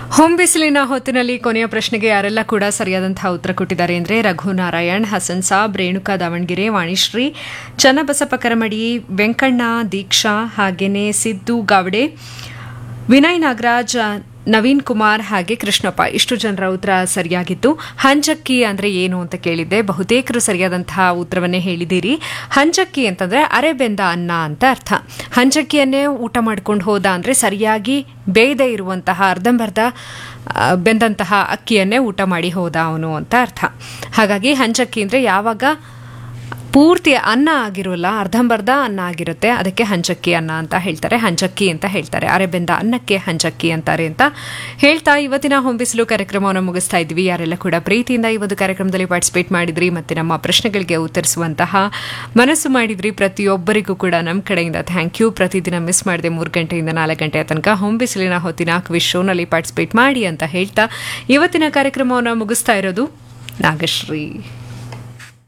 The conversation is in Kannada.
ಹೋಮ್ ಬಿಸಿಲಿನ ಹೊತ್ತಿನಲ್ಲಿ ಕೊನೆಯ ಪ್ರಶ್ನೆಗೆ ಯಾರೆಲ್ಲ ಕೂಡ ಸರಿಯಾದಂತಹ ಉತ್ತರ ಕೊಟ್ಟಿದ್ದಾರೆ ಅಂದರೆ ರಘುನಾರಾಯಣ್ ಹಸನ್ ಸಾಬ್ ರೇಣುಕಾ ದಾವಣಗೆರೆ ವಾಣಿಶ್ರೀ ಚನ್ನಬಸಪ್ಪ ಕರಮಡಿ ವೆಂಕಣ್ಣ ದೀಕ್ಷಾ ಹಾಗೇನೆ ಸಿದ್ದು ಗಾವಡೆ ವಿನಯ್ ನಾಗರಾಜ್ ನವೀನ್ ಕುಮಾರ್ ಹಾಗೆ ಕೃಷ್ಣಪ್ಪ ಇಷ್ಟು ಜನರ ಉತ್ತರ ಸರಿಯಾಗಿತ್ತು ಹಂಚಕ್ಕಿ ಅಂದ್ರೆ ಏನು ಅಂತ ಕೇಳಿದ್ದೆ ಬಹುತೇಕರು ಸರಿಯಾದಂತಹ ಉತ್ತರವನ್ನೇ ಹೇಳಿದ್ದೀರಿ ಹಂಚಕ್ಕಿ ಅಂತಂದ್ರೆ ಅರೆಬೆಂದ ಅನ್ನ ಅಂತ ಅರ್ಥ ಹಂಚಕ್ಕಿಯನ್ನೇ ಊಟ ಮಾಡ್ಕೊಂಡು ಹೋದ ಅಂದ್ರೆ ಸರಿಯಾಗಿ ಬೇಯದೆ ಇರುವಂತಹ ಅರ್ಧಂಬರ್ಧ ಆ, ಬೆಂದಂತಹ ಅಕ್ಕಿಯನ್ನೇ ಊಟ ಮಾಡಿ ಹೋದ ಅವನು ಅಂತ ಅರ್ಥ ಹಾಗಾಗಿ ಹಂಚಕ್ಕಿ ಅಂದ್ರೆ ಯಾವಾಗ ಪೂರ್ತಿ ಅನ್ನ ಆಗಿರೋಲ್ಲ ಅರ್ಧಂಬರ್ಧ ಅನ್ನ ಆಗಿರುತ್ತೆ ಅದಕ್ಕೆ ಹಂಚಕ್ಕಿ ಅನ್ನ ಅಂತ ಹೇಳ್ತಾರೆ ಹಂಚಕ್ಕಿ ಅಂತ ಹೇಳ್ತಾರೆ ಅರೆಬೆಂದ ಅನ್ನಕ್ಕೆ ಹಂಚಕ್ಕಿ ಅಂತಾರೆ ಅಂತ ಹೇಳ್ತಾ ಇವತ್ತಿನ ಹೊಂಬಿಸಲು ಕಾರ್ಯಕ್ರಮವನ್ನು ಮುಗಿಸ್ತಾ ಇದ್ವಿ ಯಾರೆಲ್ಲ ಕೂಡ ಪ್ರೀತಿಯಿಂದ ಈ ಒಂದು ಕಾರ್ಯಕ್ರಮದಲ್ಲಿ ಪಾರ್ಟಿಸಿಪೇಟ್ ಮಾಡಿದ್ರಿ ಮತ್ತೆ ನಮ್ಮ ಪ್ರಶ್ನೆಗಳಿಗೆ ಉತ್ತರಿಸುವಂತಹ ಮನಸ್ಸು ಮಾಡಿದ್ರಿ ಪ್ರತಿಯೊಬ್ಬರಿಗೂ ಕೂಡ ನಮ್ಮ ಕಡೆಯಿಂದ ಥ್ಯಾಂಕ್ ಯು ಪ್ರತಿದಿನ ಮಿಸ್ ಮಾಡಿದೆ ಮೂರು ಗಂಟೆಯಿಂದ ನಾಲ್ಕು ಗಂಟೆಯ ತನಕ ಹೊಂಬಿಸಿಲಿನ ಹೊತ್ತಿನ ಕ್ವಿಶ್ ಶೋನಲ್ಲಿ ಪಾರ್ಟಿಸಿಪೇಟ್ ಮಾಡಿ ಅಂತ ಹೇಳ್ತಾ ಇವತ್ತಿನ ಕಾರ್ಯಕ್ರಮವನ್ನು ಮುಗಿಸ್ತಾ ಇರೋದು ನಾಗಶ್ರೀ